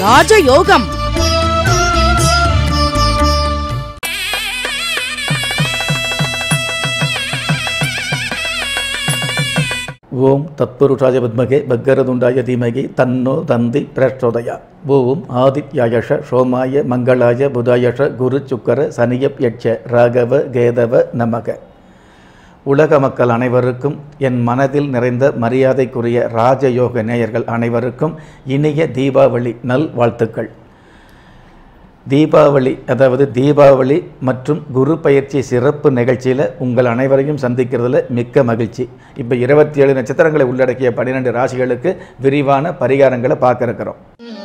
ராஜயோகம் ஓம் தத்புருஷாய வித்மகே பக்கரதுண்டாய தீமகி தன்னோ தந்தி பிரச்சோதயா ஓம் ஆதித்யாயஷ சோமாய மங்களாய புதாயஷ குரு சுக்கர சனியப் யட்ச ராகவ கேதவ நமக உலக மக்கள் அனைவருக்கும் என் மனதில் நிறைந்த மரியாதைக்குரிய ராஜயோக நேயர்கள் அனைவருக்கும் இனிய தீபாவளி நல் வாழ்த்துக்கள் தீபாவளி அதாவது தீபாவளி மற்றும் குரு பயிற்சி சிறப்பு நிகழ்ச்சியில் உங்கள் அனைவரையும் சந்திக்கிறதுல மிக்க மகிழ்ச்சி இப்போ இருபத்தி ஏழு நட்சத்திரங்களை உள்ளடக்கிய பன்னிரெண்டு ராசிகளுக்கு விரிவான பரிகாரங்களை பார்க்க இருக்கிறோம்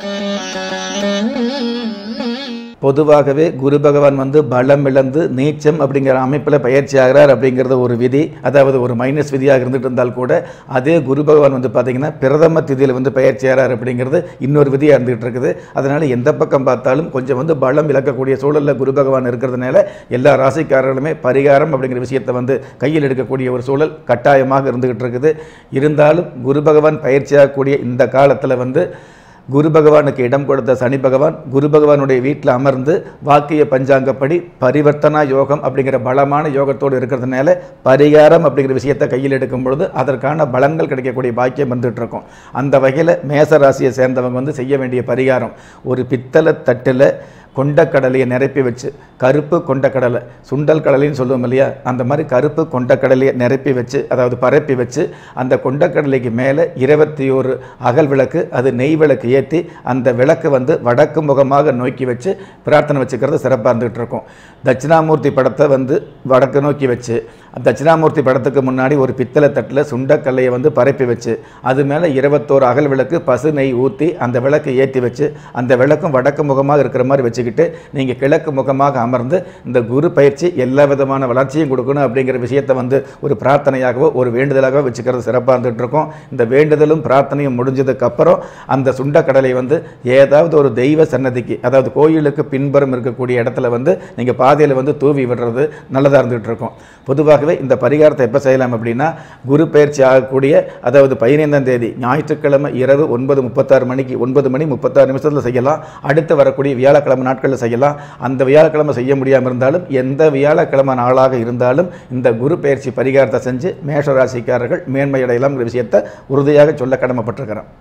பொதுவாகவே குரு பகவான் வந்து பலம் இழந்து நீச்சம் அப்படிங்கிற அமைப்பில் பயிற்சி ஆகிறார் அப்படிங்கிறது ஒரு விதி அதாவது ஒரு மைனஸ் விதியாக இருந்துட்டு இருந்தால் கூட அதே குரு பகவான் வந்து பார்த்திங்கன்னா பிரதம திதியில் வந்து பயிற்சி ஆகிறார் அப்படிங்கிறது இன்னொரு விதியாக இருந்துகிட்டு இருக்குது அதனால் எந்த பக்கம் பார்த்தாலும் கொஞ்சம் வந்து பலம் இழக்கக்கூடிய சூழலில் குரு பகவான் இருக்கிறதுனால எல்லா ராசிக்காரர்களுமே பரிகாரம் அப்படிங்கிற விஷயத்தை வந்து கையில் எடுக்கக்கூடிய ஒரு சூழல் கட்டாயமாக இருந்துகிட்டு இருக்குது இருந்தாலும் குரு பகவான் பயிற்சியாகக்கூடிய இந்த காலத்தில் வந்து குரு பகவானுக்கு இடம் கொடுத்த சனி பகவான் குரு பகவானுடைய வீட்டில் அமர்ந்து வாக்கிய பஞ்சாங்கப்படி பரிவர்த்தனா யோகம் அப்படிங்கிற பலமான யோகத்தோடு இருக்கிறதுனால பரிகாரம் அப்படிங்கிற விஷயத்தை கையில் எடுக்கும் பொழுது அதற்கான பலன்கள் கிடைக்கக்கூடிய பாக்கியம் வந்துட்டு இருக்கும் அந்த வகையில் மேச ராசியை சேர்ந்தவங்க வந்து செய்ய வேண்டிய பரிகாரம் ஒரு பித்தளை தட்டில் கொண்டக்கடலையை நிரப்பி வச்சு கருப்பு கொண்டக்கடலை சுண்டல் கடலைன்னு சொல்லுவோம் இல்லையா அந்த மாதிரி கருப்பு கொண்டக்கடலையை நிரப்பி வச்சு அதாவது பரப்பி வச்சு அந்த கொண்டக்கடலைக்கு மேலே இருபத்தி ஒரு அகல் விளக்கு அது நெய் விளக்கு ஏற்றி அந்த விளக்கு வந்து வடக்கு முகமாக நோக்கி வச்சு பிரார்த்தனை வச்சுக்கிறது சிறப்பாக இருந்துகிட்டு இருக்கும் தட்சிணாமூர்த்தி படத்தை வந்து வடக்கு நோக்கி வச்சு தட்சிணாமூர்த்தி படத்துக்கு முன்னாடி ஒரு பித்தளை தட்டில் சுண்டக்கல்லையை வந்து பரப்பி வச்சு அது மேலே இருபத்தோரு அகல் விளக்கு பசு நெய் ஊற்றி அந்த விளக்கு ஏற்றி வச்சு அந்த விளக்கும் வடக்கு முகமாக இருக்கிற மாதிரி வச்சுக்கிட்டு நீங்கள் கிழக்கு முகமாக அமர்ந்து இந்த குரு பயிற்சி எல்லா விதமான வளர்ச்சியும் கொடுக்கணும் அப்படிங்கிற விஷயத்தை வந்து ஒரு பிரார்த்தனையாகவோ ஒரு வேண்டுதலாகவோ வச்சுக்கிறது சிறப்பாக இருந்துகிட்டு இருக்கும் இந்த வேண்டுதலும் பிரார்த்தனையும் முடிஞ்சதுக்கு அப்புறம் அந்த சுண்டக்கடலை வந்து ஏதாவது ஒரு தெய்வ சன்னதிக்கு அதாவது கோயிலுக்கு பின்புறம் இருக்கக்கூடிய இடத்துல வந்து நீங்கள் பாதையில் வந்து தூவி விடுறது நல்லதாக இருந்துகிட்டு இருக்கும் பொதுவாகவே இந்த பரிகாரத்தை எப்போ செய்யலாம் அப்படின்னா குரு பயிற்சி ஆகக்கூடிய அதாவது பதினைந்தாம் தேதி ஞாயிற்றுக்கிழமை இரவு ஒன்பது முப்பத்தாறு மணிக்கு ஒன்பது மணி முப்பத்தாறு நிமிஷத்தில் செய்யலாம் அடுத்து வரக்கூடிய வியாழக்கிழமை நாட்களில் செய்யலாம் அந்த வியாழக்கிழமை செய்ய முடியாமல் இருந்தாலும் எந்த வியாழக்கிழமை நாளாக இருந்தாலும் இந்த குரு பயிற்சி பரிகாரத்தை செஞ்சு மேஷ ராசிக்காரர்கள் மேன்மையடையலாம்ங்கிற விஷயத்தை உறுதியாக சொல்ல கடமைப்பட்டிருக்கிறேன்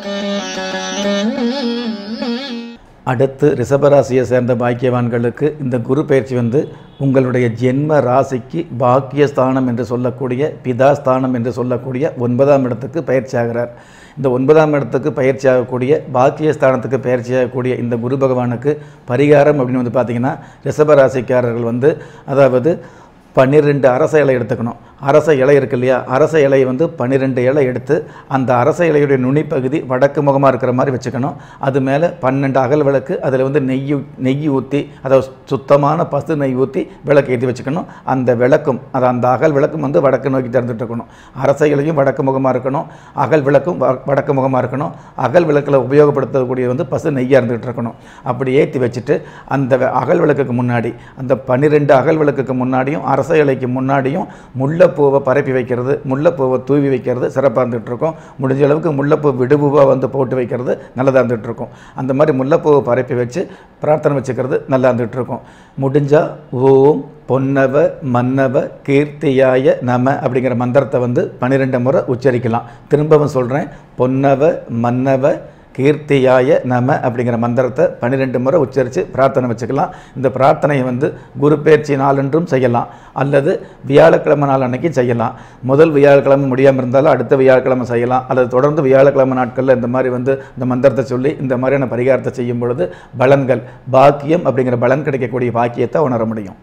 அடுத்து ரிஷபராசியை சேர்ந்த பாக்கியவான்களுக்கு இந்த குரு பயிற்சி வந்து உங்களுடைய ஜென்ம ராசிக்கு பாக்கியஸ்தானம் என்று சொல்லக்கூடிய பிதாஸ்தானம் என்று சொல்லக்கூடிய ஒன்பதாம் இடத்துக்கு பயிற்சி ஆகிறார் இந்த ஒன்பதாம் இடத்துக்கு பயிற்சி ஆகக்கூடிய பாக்கியஸ்தானத்துக்கு பயிற்சி ஆகக்கூடிய இந்த குரு பகவானுக்கு பரிகாரம் அப்படின்னு வந்து பார்த்திங்கன்னா ரிஷபராசிக்காரர்கள் வந்து அதாவது பன்னிரெண்டு அரச இலை எடுத்துக்கணும் அரச இலை இருக்கு இல்லையா அரச இலையை வந்து பன்னிரெண்டு இலை எடுத்து அந்த அரச இலையுடைய நுனிப்பகுதி வடக்கு முகமாக இருக்கிற மாதிரி வச்சுக்கணும் அது மேலே பன்னெண்டு அகல் விளக்கு அதில் வந்து நெய் நெய் ஊற்றி அதாவது சுத்தமான பசு நெய் ஊற்றி விளக்கு ஏற்றி வச்சுக்கணும் அந்த விளக்கும் அது அந்த அகல் விளக்கும் வந்து வடக்கு நோக்கி திறந்துட்டு இருக்கணும் அரச இலையும் வடக்கு முகமாக இருக்கணும் அகல் விளக்கும் வ- வடக்கு முகமாக இருக்கணும் அகல் விளக்கில் உபயோகப்படுத்தக்கூடிய வந்து பசு நெய்யாக இருந்துகிட்டு இருக்கணும் அப்படி ஏற்றி வச்சுட்டு அந்த வ- அகல் விளக்குக்கு முன்னாடி அந்த பன்னிரெண்டு அகல் விளக்குக்கு முன்னாடியும் அரச இலைக்கு முன்னாடியும் முல்லைப்பூவை பரப்பி வைக்கிறது முல்லைப்பூவை தூவி வைக்கிறது சிறப்பாக இருந்துகிட்டு இருக்கும் முடிஞ்ச அளவுக்கு முல்லைப்பூ விடுபூவாக வந்து போட்டு வைக்கிறது நல்லதாக இருந்துகிட்டு இருக்கும் அந்த மாதிரி முல்லைப்பூவை பரப்பி வச்சு பிரார்த்தனை வச்சுக்கிறது நல்லா இருந்துகிட்டு இருக்கும் முடிஞ்சால் ஓம் பொன்னவ மன்னவ கீர்த்தியாய நம அப்படிங்கிற மந்திரத்தை வந்து பன்னிரெண்டு முறை உச்சரிக்கலாம் திரும்பவும் சொல்கிறேன் பொன்னவ மன்னவ கீர்த்தியாய நம அப்படிங்கிற மந்திரத்தை பன்னிரெண்டு முறை உச்சரித்து பிரார்த்தனை வச்சுக்கலாம் இந்த பிரார்த்தனையை வந்து குரு பயிற்சி நாளன்றும் செய்யலாம் அல்லது வியாழக்கிழமை நாள் அன்னைக்கு செய்யலாம் முதல் வியாழக்கிழமை முடியாமல் இருந்தாலும் அடுத்த வியாழக்கிழமை செய்யலாம் அல்லது தொடர்ந்து வியாழக்கிழமை நாட்களில் இந்த மாதிரி வந்து இந்த மந்திரத்தை சொல்லி இந்த மாதிரியான பரிகாரத்தை செய்யும் பொழுது பலன்கள் பாக்கியம் அப்படிங்கிற பலன் கிடைக்கக்கூடிய பாக்கியத்தை உணர முடியும்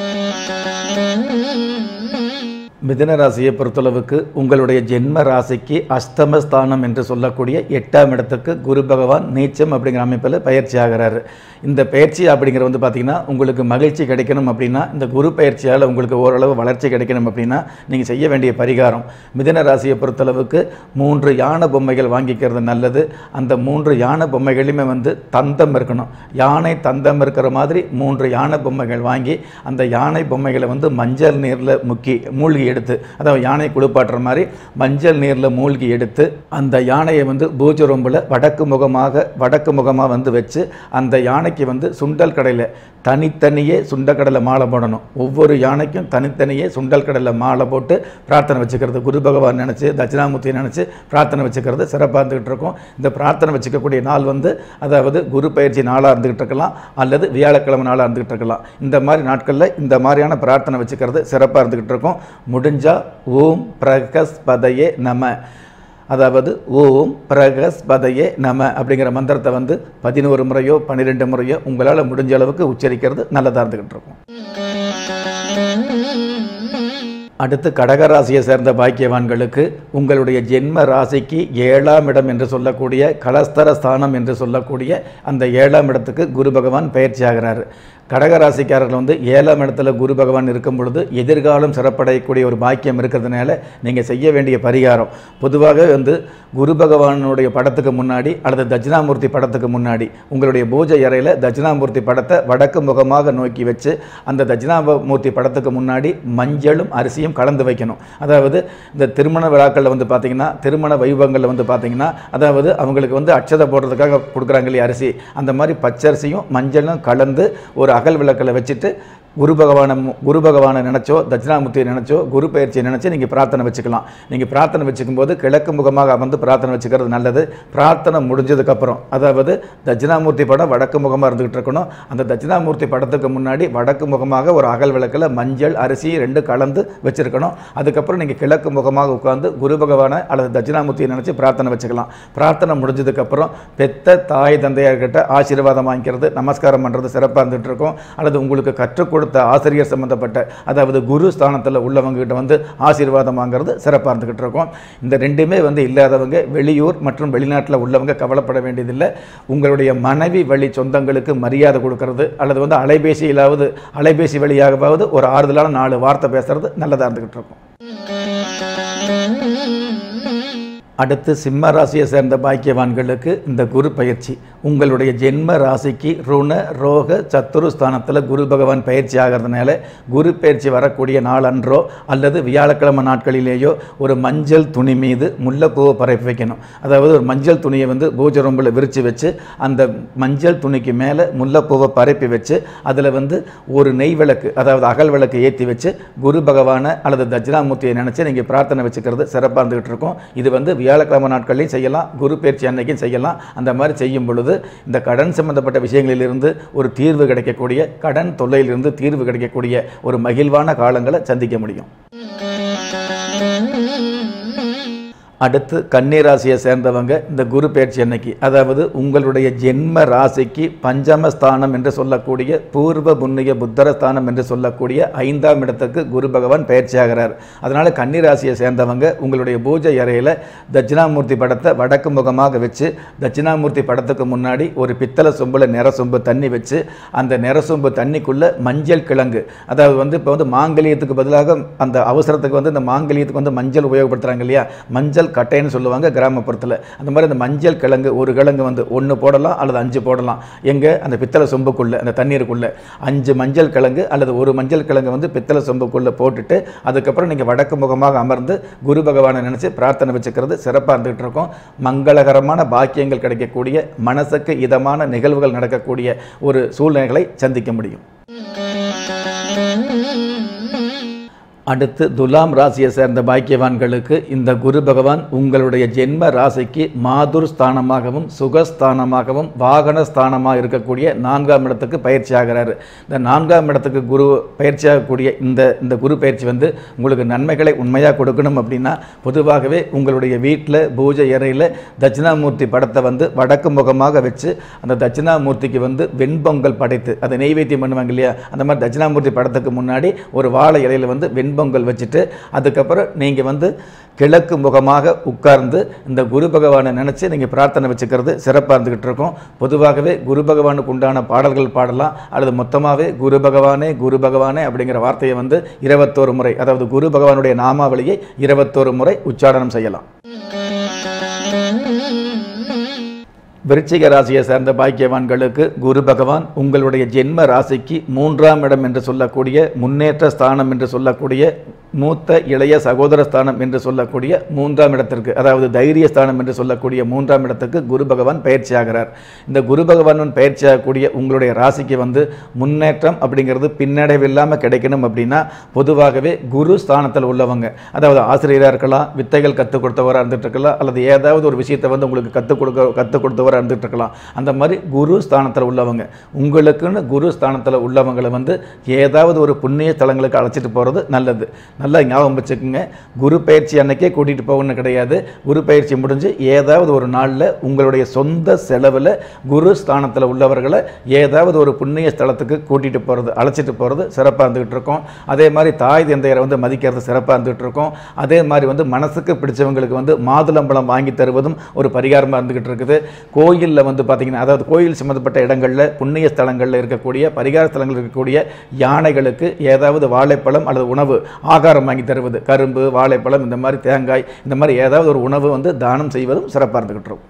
மிதுன ராசியை பொறுத்தளவுக்கு உங்களுடைய ஜென்ம ராசிக்கு அஸ்தமஸ்தானம் என்று சொல்லக்கூடிய எட்டாம் இடத்துக்கு குரு பகவான் நீச்சம் அப்படிங்கிற அமைப்பில் பயிற்சி ஆகிறாரு இந்த பயிற்சி அப்படிங்கிற வந்து பார்த்திங்கன்னா உங்களுக்கு மகிழ்ச்சி கிடைக்கணும் அப்படின்னா இந்த குரு பயிற்சியால் உங்களுக்கு ஓரளவு வளர்ச்சி கிடைக்கணும் அப்படின்னா நீங்கள் செய்ய வேண்டிய பரிகாரம் மிதுன ராசியை பொறுத்தளவுக்கு மூன்று யானை பொம்மைகள் வாங்கிக்கிறது நல்லது அந்த மூன்று யானை பொம்மைகளையுமே வந்து தந்தம் இருக்கணும் யானை தந்தம் இருக்கிற மாதிரி மூன்று யானை பொம்மைகள் வாங்கி அந்த யானை பொம்மைகளை வந்து மஞ்சள் நீரில் முக்கி மூழ்கி எடுத்து அதாவது யானை குளிப்பாட்டுற மாதிரி மஞ்சள் நீரில் மூழ்கி எடுத்து அந்த யானையை வந்து பூஜை ரூம்பில் வடக்கு முகமாக வடக்கு முகமாக வந்து வச்சு அந்த யானைக்கு வந்து சுண்டல் கடையில் தனித்தனியே சுண்டக்கடலை மாலை போடணும் ஒவ்வொரு யானைக்கும் தனித்தனியே சுண்டல் கடலை மாலை போட்டு பிரார்த்தனை வச்சுக்கிறது குரு பகவான் நினச்சி தட்சிணாமூர்த்தியை நினச்சி பிரார்த்தனை வச்சுக்கிறது சிறப்பாக இருந்துகிட்டு இருக்கும் இந்த பிரார்த்தனை வச்சுக்கக்கூடிய நாள் வந்து அதாவது குரு பயிற்சி நாளாக இருந்துகிட்டு இருக்கலாம் அல்லது வியாழக்கிழமை நாளாக இருந்துகிட்டு இருக்கலாம் இந்த மாதிரி நாட்களில் இந்த மாதிரியான பிரார்த்தனை வச்சுக்கிறது சிறப்பாக இருந்துகிட்டு இருக்கும் முடிஞ்சால் ஓம் பிரகஸ்பதையே நம அதாவது ஓம் பிரகஸ்பதையே நம அப்படிங்கிற மந்திரத்தை வந்து பதினோரு முறையோ பன்னிரெண்டு முறையோ உங்களால் முடிஞ்ச அளவுக்கு உச்சரிக்கிறது நல்லதாக இருந்துகிட்டு இருக்கும் அடுத்து கடகராசியை சேர்ந்த பாக்கியவான்களுக்கு உங்களுடைய ஜென்ம ராசிக்கு ஏழாம் இடம் என்று சொல்லக்கூடிய கலஸ்தர ஸ்தானம் என்று சொல்லக்கூடிய அந்த ஏழாம் இடத்துக்கு குரு பகவான் பயிற்சி ஆகிறாரு கடகராசிக்காரர்கள் வந்து ஏழாம் இடத்துல குரு பகவான் இருக்கும் பொழுது எதிர்காலம் சிறப்படையக்கூடிய ஒரு பாக்கியம் இருக்கிறதுனால நீங்கள் செய்ய வேண்டிய பரிகாரம் பொதுவாக வந்து குரு பகவானுடைய படத்துக்கு முன்னாடி அல்லது தட்சிணாமூர்த்தி படத்துக்கு முன்னாடி உங்களுடைய பூஜை அறையில் தட்சிணாமூர்த்தி படத்தை வடக்கு முகமாக நோக்கி வச்சு அந்த தட்சிணாமூர்த்தி படத்துக்கு முன்னாடி மஞ்சளும் அரிசியும் கலந்து வைக்கணும் அதாவது இந்த திருமண விழாக்களில் வந்து பார்த்தீங்கன்னா திருமண வைபவங்களில் வந்து பார்த்தீங்கன்னா அதாவது அவங்களுக்கு வந்து அட்சதை போடுறதுக்காக கொடுக்குறாங்க இல்லையா அரிசி அந்த மாதிரி பச்சரிசியும் மஞ்சளும் கலந்து ஒரு அகல் விளக்கில் வச்சுட்டு குரு பகவானை மு- குரு பகவானை நினச்சோ தட்சிணாமூர்த்தியை நினச்சோ குரு பயிற்சியை நினச்சி நீங்கள் பிரார்த்தனை வச்சுக்கலாம் நீங்கள் பிரார்த்தனை வச்சுக்கும் போது கிழக்கு முகமாக அமர்ந்து பிரார்த்தனை வச்சுக்கிறது நல்லது பிரார்த்தனை முடிஞ்சதுக்கப்புறம் அதாவது தட்சிணாமூர்த்தி படம் வடக்கு முகமாக இருந்துகிட்டு இருக்கணும் அந்த தட்சிணாமூர்த்தி படத்துக்கு முன்னாடி வடக்கு முகமாக ஒரு அகல் விளக்கில் மஞ்சள் அரிசி ரெண்டு கலந்து வச்சுருக்கணும் அதுக்கப்புறம் நீங்கள் கிழக்கு முகமாக உட்காந்து குரு பகவானை அல்லது தட்சிணாமூர்த்தியை நினச்சி பிரார்த்தனை வச்சுக்கலாம் பிரார்த்தனை முடிஞ்சதுக்கப்புறம் பெத்த தாய் தந்தையர்கிட்ட ஆசீர்வாதம் வாங்கிக்கிறது நமஸ்காரம் பண்ணுறது சிறப்பாக இருந்துகிட்டு இருக்கும் அல்லது உங்களுக்கு கற்றுக் கொடுத்த ஆசிரியர் சம்மந்தப்பட்ட அதாவது குரு ஸ்தானத்தில் உள்ளவங்க கிட்ட வந்து ஆசீர்வாதம் வாங்குறது சிறப்பாக இருந்துகிட்டு இருக்கும் இந்த ரெண்டுமே வந்து இல்லாதவங்க வெளியூர் மற்றும் வெளிநாட்டில் உள்ளவங்க கவலைப்பட வேண்டியதில்லை உங்களுடைய மனைவி வழி சொந்தங்களுக்கு மரியாதை கொடுக்கறது அல்லது வந்து அலைபேசியிலாவது அலைபேசி வழியாகவாவது ஒரு ஆறுதலான நாலு வார்த்தை பேசுறது நல்லதாக இருந்துகிட்டு இருக்கும் அடுத்து சிம்ம ராசியை சேர்ந்த பாக்கியவான்களுக்கு இந்த குரு பயிற்சி உங்களுடைய ஜென்ம ராசிக்கு ருண ரோக சத்துரு ஸ்தானத்தில் குரு பகவான் பயிற்சி ஆகிறதுனால குரு பயிற்சி வரக்கூடிய நாளன்றோ அல்லது வியாழக்கிழமை நாட்களிலேயோ ஒரு மஞ்சள் துணி மீது முல்லைப்பூவை பரப்பி வைக்கணும் அதாவது ஒரு மஞ்சள் துணியை வந்து பூஜை ரொம்பில் விரித்து வச்சு அந்த மஞ்சள் துணிக்கு மேலே முல்லைப்பூவை பரப்பி வச்சு அதில் வந்து ஒரு நெய் விளக்கு அதாவது அகல் விளக்கு ஏற்றி வச்சு குரு பகவானை அல்லது தட்சிணாமூர்த்தியை நினச்சி நீங்கள் பிரார்த்தனை வச்சுக்கிறது சிறப்பாக இருந்துகிட்டு இருக்கும் இது வந்து வியாழக்கிழமை நாட்கள்லையும் செய்யலாம் குரு பயிற்சி அன்னைக்கும் செய்யலாம் அந்த மாதிரி செய்யும் பொழுது இந்த கடன் சம்பந்தப்பட்ட விஷயங்களிலிருந்து ஒரு தீர்வு கிடைக்கக்கூடிய கடன் தொல்லையிலிருந்து தீர்வு கிடைக்கக்கூடிய ஒரு மகிழ்வான காலங்களை சந்திக்க முடியும் அடுத்து கன்னி ராசியை சேர்ந்தவங்க இந்த குரு பயிற்சி அன்னைக்கு அதாவது உங்களுடைய ஜென்ம ராசிக்கு பஞ்சம ஸ்தானம் என்று சொல்லக்கூடிய பூர்வ புண்ணிய புத்தர ஸ்தானம் என்று சொல்லக்கூடிய ஐந்தாம் இடத்துக்கு குரு பகவான் பயிற்சி ஆகிறார் அதனால கன்னி ராசியை சேர்ந்தவங்க உங்களுடைய பூஜை அறையில் தட்சிணாமூர்த்தி படத்தை வடக்கு முகமாக வச்சு தட்சிணாமூர்த்தி படத்துக்கு முன்னாடி ஒரு பித்தளை சொம்பில் நிற சொம்பு தண்ணி வச்சு அந்த நிற சொம்பு தண்ணிக்குள்ள மஞ்சள் கிழங்கு அதாவது வந்து இப்போ வந்து மாங்கல்யத்துக்கு பதிலாக அந்த அவசரத்துக்கு வந்து இந்த மாங்கல்யத்துக்கு வந்து மஞ்சள் உபயோகப்படுத்துறாங்க இல்லையா மஞ்சள் கட்டைன்னு சொல்லுவாங்க கிராமப்புறத்தில் அந்த மாதிரி அந்த மஞ்சள் கிழங்கு ஒரு கிழங்கு வந்து ஒன்று போடலாம் அல்லது அஞ்சு போடலாம் எங்கே அந்த பித்தளை சொம்புக்குள்ளே அந்த தண்ணீருக்குள்ளே அஞ்சு மஞ்சள் கிழங்கு அல்லது ஒரு மஞ்சள் கிழங்கு வந்து பித்தளை சொம்புக்குள்ளே போட்டுட்டு அதுக்கப்புறம் நீங்கள் வடக்கு முகமாக அமர்ந்து குரு பகவானை நினச்சி பிரார்த்தனை வச்சுக்கிறது சிறப்பாக இருந்துகிட்டு இருக்கும் மங்களகரமான பாக்கியங்கள் கிடைக்கக்கூடிய மனசுக்கு இதமான நிகழ்வுகள் நடக்கக்கூடிய ஒரு சூழ்நிலைகளை சந்திக்க முடியும் அடுத்து துலாம் ராசியை சேர்ந்த பாக்கியவான்களுக்கு இந்த குரு பகவான் உங்களுடைய ஜென்ம ராசிக்கு மாதுர் ஸ்தானமாகவும் சுகஸ்தானமாகவும் வாகன ஸ்தானமாக இருக்கக்கூடிய நான்காம் இடத்துக்கு பயிற்சி ஆகிறாரு இந்த நான்காம் இடத்துக்கு குரு பயிற்சியாகக்கூடிய இந்த இந்த குரு பயிற்சி வந்து உங்களுக்கு நன்மைகளை உண்மையாக கொடுக்கணும் அப்படின்னா பொதுவாகவே உங்களுடைய வீட்டில் பூஜை அறையில் தட்சிணாமூர்த்தி படத்தை வந்து வடக்கு முகமாக வச்சு அந்த தட்சிணாமூர்த்திக்கு வந்து வெண்பொங்கல் படைத்து அதை நெய்வேத்தியம் பண்ணுவாங்க இல்லையா அந்த மாதிரி தட்சிணாமூர்த்தி படத்துக்கு முன்னாடி ஒரு வாழை இலையில் வந்து வெண்பொங்கல் வச்சுட்டு அதுக்கப்புறம் நீங்கள் வந்து கிழக்கு முகமாக உட்கார்ந்து இந்த குரு பகவானை நினச்சி நீங்கள் பிரார்த்தனை வச்சுக்கிறது சிறப்பாக இருந்துக்கிட்டு இருக்கும் பொதுவாகவே குரு பகவானுக்கு உண்டான பாடல்கள் பாடலாம் அல்லது மொத்தமாகவே குரு பகவானே குரு பகவானே அப்படிங்கிற வார்த்தையை வந்து இருபத்தோரு முறை அதாவது குரு பகவானுடைய நாமாவளியை இருபத்தோரு முறை உச்சாரணம் செய்யலாம் விருச்சிக ராசியை சேர்ந்த பாக்கியவான்களுக்கு குரு பகவான் உங்களுடைய ஜென்ம ராசிக்கு மூன்றாம் இடம் என்று சொல்லக்கூடிய முன்னேற்ற ஸ்தானம் என்று சொல்லக்கூடிய மூத்த இளைய சகோதர ஸ்தானம் என்று சொல்லக்கூடிய மூன்றாம் இடத்திற்கு அதாவது தைரிய ஸ்தானம் என்று சொல்லக்கூடிய மூன்றாம் இடத்துக்கு குரு பகவான் பயிற்சி ஆகிறார் இந்த குரு பகவான் பயிற்சி ஆகக்கூடிய உங்களுடைய ராசிக்கு வந்து முன்னேற்றம் அப்படிங்கிறது பின்னடைவில்லாமல் கிடைக்கணும் அப்படின்னா பொதுவாகவே குரு ஸ்தானத்தில் உள்ளவங்க அதாவது ஆசிரியராக இருக்கலாம் வித்தைகள் கற்றுக் கொடுத்தவராக இருந்துட்டு இருக்கலாம் அல்லது ஏதாவது ஒரு விஷயத்தை வந்து உங்களுக்கு கற்றுக் கொடுக்க கற்றுக் கொடுத்தவராக இருந்துட்டு இருக்கலாம் அந்த மாதிரி குரு ஸ்தானத்தில் உள்ளவங்க உங்களுக்குன்னு குரு ஸ்தானத்தில் உள்ளவங்களை வந்து ஏதாவது ஒரு புண்ணிய ஸ்தலங்களுக்கு அழைச்சிட்டு போகிறது நல்லது நல்லா ஞாபகம் வச்சுக்கோங்க குரு பயிற்சி அன்னைக்கே கூட்டிகிட்டு போகணும்னு கிடையாது குரு பயிற்சி முடிஞ்சு ஏதாவது ஒரு நாளில் உங்களுடைய சொந்த செலவில் குரு ஸ்தானத்தில் உள்ளவர்களை ஏதாவது ஒரு புண்ணிய ஸ்தலத்துக்கு கூட்டிகிட்டு போகிறது அழைச்சிட்டு போகிறது சிறப்பாக இருந்துகிட்டு இருக்கோம் அதே மாதிரி தாய் தந்தையரை வந்து மதிக்கிறது சிறப்பாக இருந்துகிட்டு இருக்கோம் அதே மாதிரி வந்து மனசுக்கு பிடிச்சவங்களுக்கு வந்து மாதுளம்பழம் வாங்கி தருவதும் ஒரு பரிகாரமாக இருந்துகிட்டு இருக்குது கோயிலில் வந்து பார்த்திங்கன்னா அதாவது கோயில் சம்மந்தப்பட்ட இடங்களில் புண்ணிய ஸ்தலங்களில் இருக்கக்கூடிய பரிகார ஸ்தலங்களில் இருக்கக்கூடிய யானைகளுக்கு ஏதாவது வாழைப்பழம் அல்லது உணவு ஆகாரம் வாங்கி தருவது கரும்பு வாழைப்பழம் இந்த மாதிரி தேங்காய் இந்த மாதிரி ஏதாவது ஒரு உணவு வந்து தானம் செய்வதும் சிறப்பாக இருந்துகிட்டு இருக்கும்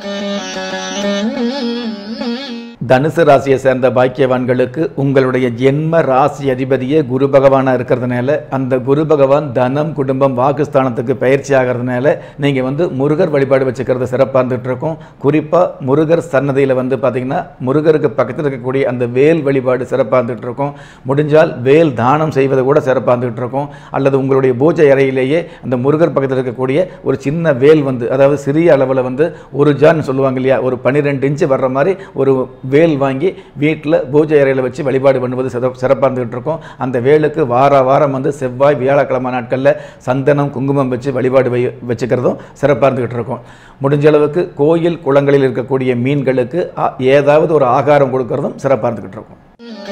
தனுசு ராசியை சேர்ந்த பாக்கியவான்களுக்கு உங்களுடைய ஜென்ம ராசி அதிபதியே குரு பகவானாக இருக்கிறதுனால அந்த குரு பகவான் தனம் குடும்பம் வாக்குஸ்தானத்துக்கு பயிற்சி ஆகிறதுனால நீங்கள் வந்து முருகர் வழிபாடு வச்சுக்கிறது சிறப்பாக இருந்துகிட்டு இருக்கும் குறிப்பாக முருகர் சன்னதியில் வந்து பார்த்திங்கன்னா முருகருக்கு பக்கத்தில் இருக்கக்கூடிய அந்த வேல் வழிபாடு சிறப்பாக இருந்துகிட்டு இருக்கும் முடிஞ்சால் வேல் தானம் செய்வது கூட சிறப்பாக இருந்துகிட்டு இருக்கும் அல்லது உங்களுடைய பூஜை அறையிலேயே அந்த முருகர் பக்கத்தில் இருக்கக்கூடிய ஒரு சின்ன வேல் வந்து அதாவது சிறிய அளவில் வந்து ஒரு ஜான் சொல்லுவாங்க இல்லையா ஒரு பன்னிரெண்டு இன்ச்சு வர்ற மாதிரி ஒரு வேல் வாங்கி வீட்டில் பூஜை அறையில் வச்சு வழிபாடு பண்ணுவது சிற சிறப்பாக இருந்துகிட்டு இருக்கும் அந்த வேலுக்கு வார வாரம் வந்து செவ்வாய் வியாழக்கிழமை நாட்களில் சந்தனம் குங்குமம் வச்சு வழிபாடு வை வச்சுக்கிறதும் சிறப்பாக இருந்துகிட்டு இருக்கும் முடிஞ்ச அளவுக்கு கோயில் குளங்களில் இருக்கக்கூடிய மீன்களுக்கு ஆ- ஏதாவது ஒரு ஆகாரம் கொடுக்கறதும் சிறப்பாக இருந்துகிட்டு இருக்கும்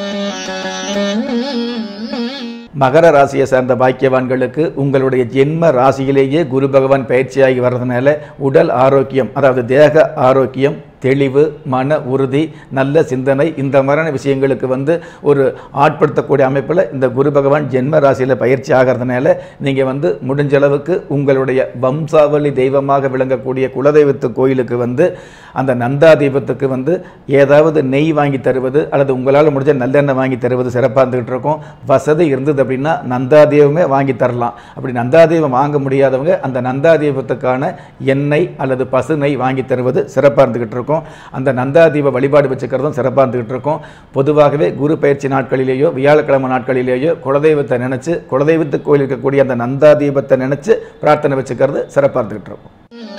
மகர ராசியை சேர்ந்த பாக்கியவான்களுக்கு உங்களுடைய ஜென்ம ராசியிலேயே குரு பகவான் பயிற்சியாகி வர்றதுனால உடல் ஆரோக்கியம் அதாவது தேக ஆரோக்கியம் தெளிவு மன உறுதி நல்ல சிந்தனை இந்த மாதிரியான விஷயங்களுக்கு வந்து ஒரு ஆட்படுத்தக்கூடிய அமைப்பில் இந்த குரு பகவான் ஜென்ம ராசியில் பயிற்சி ஆகிறதுனால நீங்கள் வந்து முடிஞ்ச அளவுக்கு உங்களுடைய வம்சாவளி தெய்வமாக விளங்கக்கூடிய குலதெய்வத்து கோயிலுக்கு வந்து அந்த நந்தா தெய்வத்துக்கு வந்து ஏதாவது நெய் வாங்கி தருவது அல்லது உங்களால் முடிஞ்ச நல்லெண்ணெய் வாங்கி தருவது சிறப்பாக இருந்துகிட்டு இருக்கும் வசதி இருந்தது அப்படின்னா நந்தா தெய்வமே வாங்கி தரலாம் அப்படி நந்தா தெய்வம் வாங்க முடியாதவங்க அந்த நந்தா தெய்வத்துக்கான எண்ணெய் அல்லது பசு நெய் வாங்கி தருவது சிறப்பாக இருந்துகிட்டு இருக்கும் அந்த நந்தா தெய்வ வழிபாடு வச்சுக்கிறதும் சிறப்பாக இருந்துகிட்டு இருக்கும் பொதுவாகவே குரு பயிற்சி நாட்களிலேயோ வியாழக்கிழமை நாட்களிலேயோ குலதெய்வத்தை நினச்சி குலதெய்வத்து கோயில் இருக்கக்கூடிய அந்த நந்தா தீபத்தை நினச்சி பிரார்த்தனை வச்சுக்கிறது சிறப்பாக இருந்துகிட்டு இருக்கும்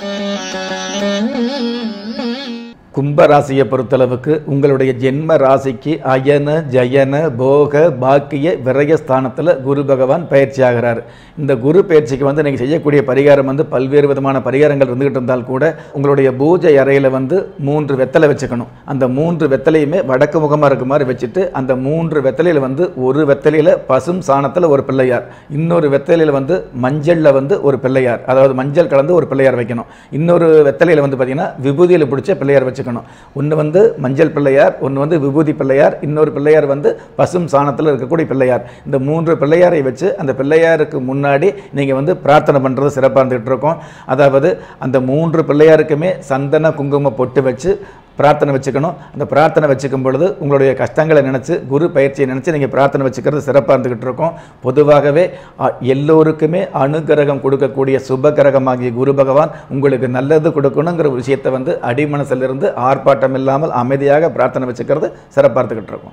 கும்ப ராசியை பொறுத்தளவுக்கு உங்களுடைய ஜென்ம ராசிக்கு அயன ஜயன போக பாக்கிய விரயஸ்தானத்தில் குரு பகவான் பயிற்சி ஆகிறார் இந்த குரு பயிற்சிக்கு வந்து நீங்கள் செய்யக்கூடிய பரிகாரம் வந்து பல்வேறு விதமான பரிகாரங்கள் இருந்துகிட்டு இருந்தால் கூட உங்களுடைய பூஜை அறையில் வந்து மூன்று வெத்தலை வச்சுக்கணும் அந்த மூன்று வெத்தலையுமே வடக்கு முகமாக இருக்க மாதிரி வச்சுட்டு அந்த மூன்று வெத்தலையில் வந்து ஒரு வெத்தலையில் பசும் சாணத்தில் ஒரு பிள்ளையார் இன்னொரு வெத்தலையில் வந்து மஞ்சளில் வந்து ஒரு பிள்ளையார் அதாவது மஞ்சள் கலந்து ஒரு பிள்ளையார் வைக்கணும் இன்னொரு வெத்தலையில் வந்து பார்த்தீங்கன்னா விபூதியில் பிடிச்ச பிள்ளையார் வச்சுக்கணும் ஒன்று வந்து மஞ்சள் பிள்ளையார் ஒன்று வந்து விபூதி பிள்ளையார் இன்னொரு பிள்ளையார் வந்து பசும் சாணத்தில் இருக்கக்கூடிய பிள்ளையார் இந்த மூன்று பிள்ளையாரை வச்சு அந்த பிள்ளையாருக்கு முன்னாடி நீங்கள் வந்து பிரார்த்தனை பண்ணுறது சிறப்பாக இருந்துகிட்டு இருக்கோம் அதாவது அந்த மூன்று பிள்ளையாருக்குமே சந்தன குங்கும பொட்டு வச்சு பிரார்த்தனை வச்சுக்கணும் அந்த பிரார்த்தனை வச்சுக்கும் பொழுது உங்களுடைய கஷ்டங்களை நினச்சி குரு பயிற்சியை நினச்சி நீங்கள் பிரார்த்தனை வச்சுக்கிறது சிறப்பாக இருந்துக்கிட்டு இருக்கோம் பொதுவாகவே அ, எல்லோருக்குமே அனுகிரகம் கொடுக்கக்கூடிய சுப கிரகமாகிய குரு பகவான் உங்களுக்கு நல்லது கொடுக்கணுங்கிற விஷயத்தை வந்து அடிமனசிலிருந்து ஆர்ப்பாட்டம் இல்லாமல் அமைதியாக பிரார்த்தனை வச்சுக்கிறது சிறப்பாக இருந்துக்கிட்டு இருக்கும்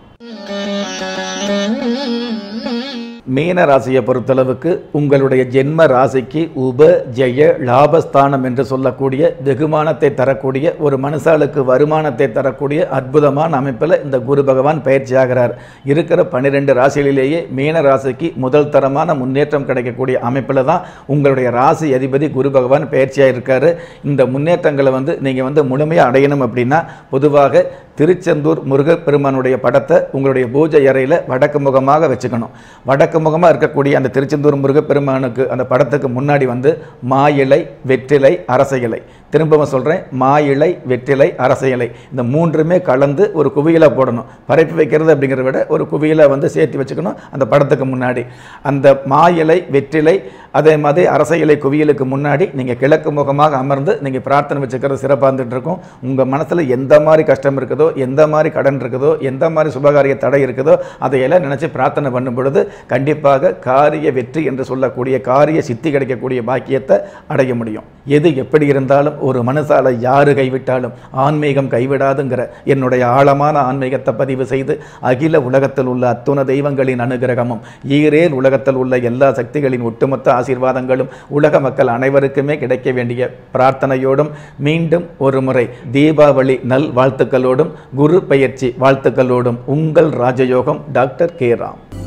மீன ராசியை பொறுத்தளவுக்கு உங்களுடைய ஜென்ம ராசிக்கு உப ஜெய லாபஸ்தானம் என்று சொல்லக்கூடிய வெகுமானத்தை தரக்கூடிய ஒரு மனுஷாளுக்கு வருமானத்தை தரக்கூடிய அற்புதமான அமைப்பில் இந்த குரு பகவான் பயிற்சி ஆகிறார் இருக்கிற பன்னிரெண்டு ராசிகளிலேயே மீன ராசிக்கு முதல் தரமான முன்னேற்றம் கிடைக்கக்கூடிய அமைப்பில் தான் உங்களுடைய ராசி அதிபதி குரு பகவான் பயிற்சியாக இருக்காரு இந்த முன்னேற்றங்களை வந்து நீங்கள் வந்து முழுமையாக அடையணும் அப்படின்னா பொதுவாக திருச்செந்தூர் முருகப்பெருமானுடைய படத்தை உங்களுடைய பூஜை அறையில் வடக்கு முகமாக வச்சுக்கணும் வடக்கு முகமாக இருக்கக்கூடிய அந்த திருச்செந்தூர் முருகப்பெருமானுக்கு அந்த படத்துக்கு முன்னாடி வந்து மா இலை வெற்றிலை அரச இலை திரும்பவும் சொல்கிறேன் மா இலை வெற்றிலை அரச இலை இந்த மூன்றுமே கலந்து ஒரு குவியலை போடணும் பரப்பி வைக்கிறது அப்படிங்கிறத விட ஒரு குவியலை வந்து சேர்த்து வச்சுக்கணும் அந்த படத்துக்கு முன்னாடி அந்த மா இலை வெற்றிலை அதே மாதிரி அரச இலை குவியலுக்கு முன்னாடி நீங்கள் கிழக்கு முகமாக அமர்ந்து நீங்கள் பிரார்த்தனை வச்சுக்கிறது சிறப்பாக இருந்துட்டு இருக்கும் உங்கள் மனசில் எந்த மாதிரி கஷ்டம் இருக்குதோ எந்த மாதிரி கடன் இருக்குதோ எந்த மாதிரி சுபகாரிய தடை இருக்குதோ அதையெல்லாம் நினச்சி பிரார்த்தனை பண்ணும் பொழுது கண்டிப்பாக காரிய வெற்றி என்று சொல்லக்கூடிய காரிய சித்தி கிடைக்கக்கூடிய பாக்கியத்தை அடைய முடியும் எது எப்படி இருந்தாலும் ஒரு மனசால யாரு கைவிட்டாலும் ஆன்மீகம் கைவிடாதுங்கிற என்னுடைய ஆழமான ஆன்மீகத்தை பதிவு செய்து அகில உலகத்தில் உள்ள அத்துண தெய்வங்களின் அனுகிரகமும் ஈரேல் உலகத்தில் உள்ள எல்லா சக்திகளின் ஒட்டுமொத்த ஆசீர்வாதங்களும் உலக மக்கள் அனைவருக்குமே கிடைக்க வேண்டிய பிரார்த்தனையோடும் மீண்டும் ஒரு முறை தீபாவளி நல் வாழ்த்துக்களோடும் குரு பெயர்ச்சி வாழ்த்துக்களோடும் உங்கள் ராஜயோகம் டாக்டர் கே ராம்